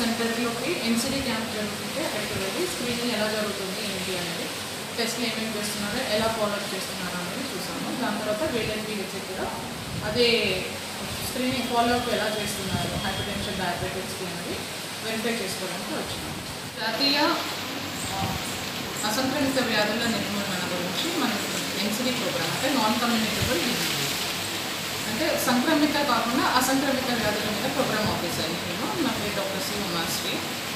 సెంటర్లోకి NCD camp జరుగుతుంటే అక్కడికి వెళ్ళి స్క్రీనింగ్ ఎలా జరుగుతుంది ఏంటి అనేది టెస్ట్లు ఏమేమి చేస్తున్నారు ఎలా ఫాలోఅప్ చేస్తున్నారు అనేది చూసాము దాని తర్వాత వేడెన్పీ వచ్చి కూడా అదే స్క్రీనింగ్ ఫాలోఅప్ ఎలా చేస్తున్నారు హైపర్ టెన్షన్ డయాబెటిక్స్కి అనేది వెరిఫై చేసుకోవడానికి వచ్చినాము జాతీయ ఆ, అసంక్రమిత వ్యాధుల నిర్మూలన గురించి మనకి ఎన్సిడి ప్రోగ్రామ్ అంటే నాన్ కమ్యూనికబుల్ డిజీజ్ అంటే సంక్రమిత కాకుండా అసంక్రమిత వ్యాధుల మీద ప్రోగ్రామ్ ఆఫీసర్ నేను నా పేరు డాక్టర్ సి ఉమాశ్రీ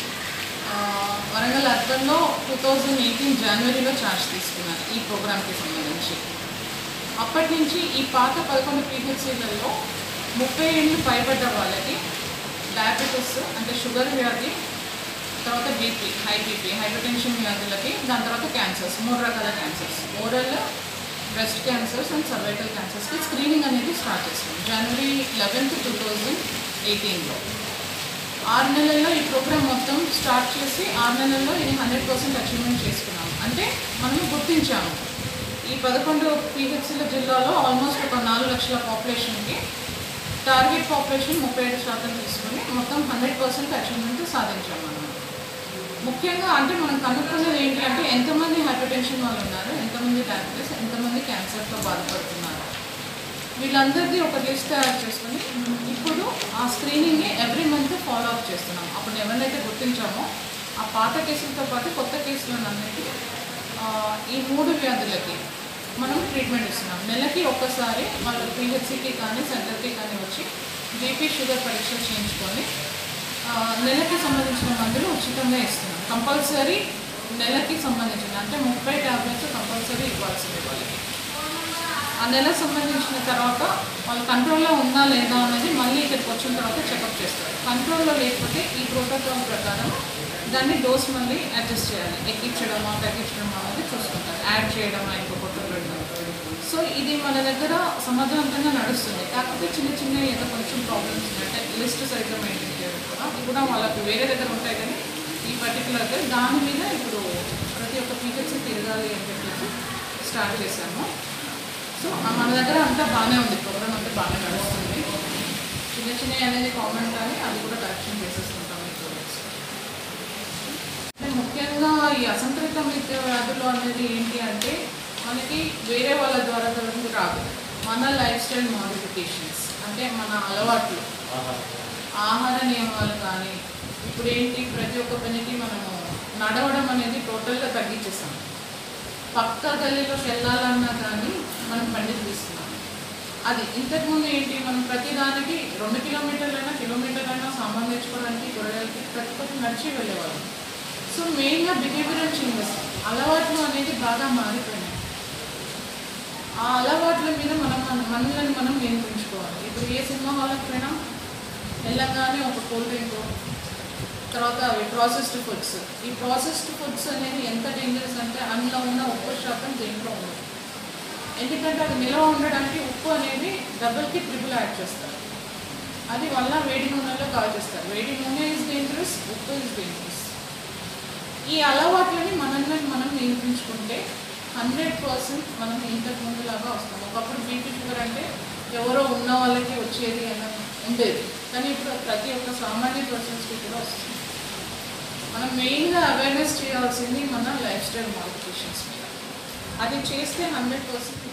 ఆ, వరంగల్ అర్బన్లో టూ థౌజండ్ ఎయిటీన్ జనవరిలో ఛార్జ్ తీసుకున్నాను ఈ ప్రోగ్రామ్కి సంబంధించి అప్పటి నుంచి ఈ పాత పదకొండు పీహెచ్సీలలో ముప్పై ఏళ్ళు పైబడ్డ వాళ్ళకి డయాబెటీస్ అంటే షుగర్ వ్యాధి తర్వాత BP high BP hypertension వ్యాధులకి దాని తర్వాత క్యాన్సర్స్ మూడు రకాల cancers oral breast cancers and cervical క్యాన్సర్స్కి స్క్రీనింగ్ అనేది స్టార్ట్ చేస్తాం జనవరి లెవెన్త్ టూ థౌజండ్ ఎయిటీన్లో ఆరు నెలల్లో ఈ ప్రోగ్రామ్ మొత్తం స్టార్ట్ చేసి ఆరు నెలల్లో ఇది హండ్రెడ్ పర్సెంట్ అచీవ్మెంట్ చేసుకున్నాం అంటే మనం గుర్తించాము ఈ పదకొండు పిహెచ్సిల జిల్లాలో ఆల్మోస్ట్ ఒక నాలుగు లక్షల పాపులేషన్కి టార్గెట్ పాపులేషన్ ముప్పై ఏడు శాతం తీసుకుని మొత్తం హండ్రెడ్ పర్సెంట్ అచీవ్మెంట్ సాధించాం మనం ముఖ్యంగా అంటే మనం కనుక్కున్నది ఏంటి అంటే ఎంతమంది హైపర్ టెన్షన్ వాళ్ళు ఉన్నారు ఎంతమంది డయాబెటీస్ ఎంతమంది క్యాన్సర్తో బాధపడుతున్నారు వీళ్ళందరిది ఒక లిస్ట్ తయారు చేసుకుని ఇప్పుడు ఆ స్క్రీనింగ్ని ఎవ్రీ మంత్ ఫాలో అప్ చేస్తున్నాం అప్పుడు ఎవరినైతే గుర్తించామో ఆ పాత కేసులతో పాటు కొత్త కేసులన్నిటి ఈ మూడు వ్యాధులకి మనం ట్రీట్మెంట్ ఇస్తున్నాం నెలకి ఒక్కసారి వాళ్ళు పిహెచ్సికి కానీ సెంటర్కి కానీ వచ్చి బీపీ షుగర్ పరీక్షలు చేయించుకొని ఆ, నెలకి సంబంధించిన మందులు ఉచితంగా ఇస్తున్నాం కంపల్సరీ నెలకి సంబంధించిన అంటే ముప్పై టాబ్లెట్స్ కంపల్సరీ ఇవ్వాల్సిందే వాళ్ళకి ఆ నెల సంబంధించిన తర్వాత వాళ్ళు కంట్రోల్లో ఉందా లేదా అనేది మళ్ళీ ఇక్కడికి వచ్చిన తర్వాత చెకప్ చేస్తారు కంట్రోల్లో లేకపోతే ఈ ప్రోటోకాల్ ప్రకారం దాన్ని డోస్ మళ్ళీ అడ్జస్ట్ చేయాలి ఎక్కించడమా తగ్గించడమా అనేది చూసుకుంటారు యాడ్ చేయడమా ఇంకో కొత్త పెట్టడం సో ఇది మన దగ్గర సమర్థవంతంగా నడుస్తుంది కాకపోతే చిన్న చిన్న ఏదో కొంచెం ప్రాబ్లమ్స్ ఉన్నాయి అంటే లిస్ట్ సరిగ్గా మెయింటైన్ చేయడం కూడా ఇవి కూడా వాళ్ళకి వేరే దగ్గర ఉంటాయి కానీ ఈ పర్టికులర్గా దాని మీద ఇప్పుడు ప్రతి ఒక్క పీకెట్స్ తిరగాలి అని చెప్పేసి స్టార్ట్ చేశాము సో మన దగ్గర అంతా బాగానే ఉంది ప్రోగ్రామ్ అంతా బాగానే నడుస్తుంది చిన్న చిన్న అనేది కామన్ కానీ అది కూడా కరెక్షన్ చేసేస్తుంటాం ఈ ప్రోడక్ట్స్ అంటే ముఖ్యంగా ఈ అసంక్రమిత మిత్ర వ్యాధులు అనేది ఏంటి అంటే మనకి వేరే వాళ్ళ ద్వారా కనుక రాదు మన లైఫ్ స్టైల్ మోడిఫికేషన్స్ అంటే మన అలవాట్లు ఆహార నియమాలు కానీ ఇప్పుడు ఏంటి ప్రతి ఒక్క పనికి మనము నడవడం అనేది టోటల్గా తగ్గించేసాం పక్క గల్లీలోకి వెళ్ళాలన్నా కానీ మనం బండి తీస్తున్నాం అది ఇంతకుముందు ఏంటి మనం ప్రతిదానికి రెండు కిలోమీటర్లైనా కిలోమీటర్లైనా సామాన్ తెచ్చుకోవడానికి కూరగాయలకి ప్రతి ఒక్కటి నడిచి వెళ్ళేవాళ్ళం సో మెయిన్గా బిహేవియరల్ చేంజెస్ అలవాట్లు అనేది బాగా మారిపోయినాయి ఆ అలవాట్ల మీద మనం మన మనల్ని మనం నియంత్రించుకోవాలి ఇప్పుడు ఏ సినిమా హాల్కి పోయినా వెళ్ళగానే ఒక కూల్ డ్రింక్ తర్వాత అవి ప్రాసెస్డ్ ఫుడ్స్ ఈ ప్రాసెస్డ్ ఫుడ్స్ అనేది ఎంత డేంజరస్ అంటే అందులో ఉన్న ఉప్పు శాతం దేంట్లో ఉండదు ఎందుకంటే అది నిల్వ ఉండడానికి ఉప్పు అనేది డబుల్కి ట్రిపుల్ యాడ్ చేస్తారు అది వల్ల వేడి నూనెలో కాల్చేస్తారు వేడి నూనె ఇస్ డేంజరస్ ఉప్పు ఇస్ డేంజరస్ ఈ అలవాట్లని మనల్ని మనం నియంత్రించుకుంటే హండ్రెడ్ పర్సెంట్ మనం ఇంతకు ముందులాగా వస్తాం ఒకప్పుడు బీపీ షుగర్ అంటే ఎవరో ఉన్న వాళ్ళకి వచ్చేది అని ఉండేది కానీ ఇప్పుడు ప్రతి ఒక్క సామాన్య పర్సన్స్కి కూడా వస్తుంది మనం మెయిన్గా అవేర్నెస్ చేయాల్సింది మన లైఫ్ స్టైల్ మాడిఫికేషన్స్ మీద అది చేస్తే హండ్రెడ్ పర్సెంట్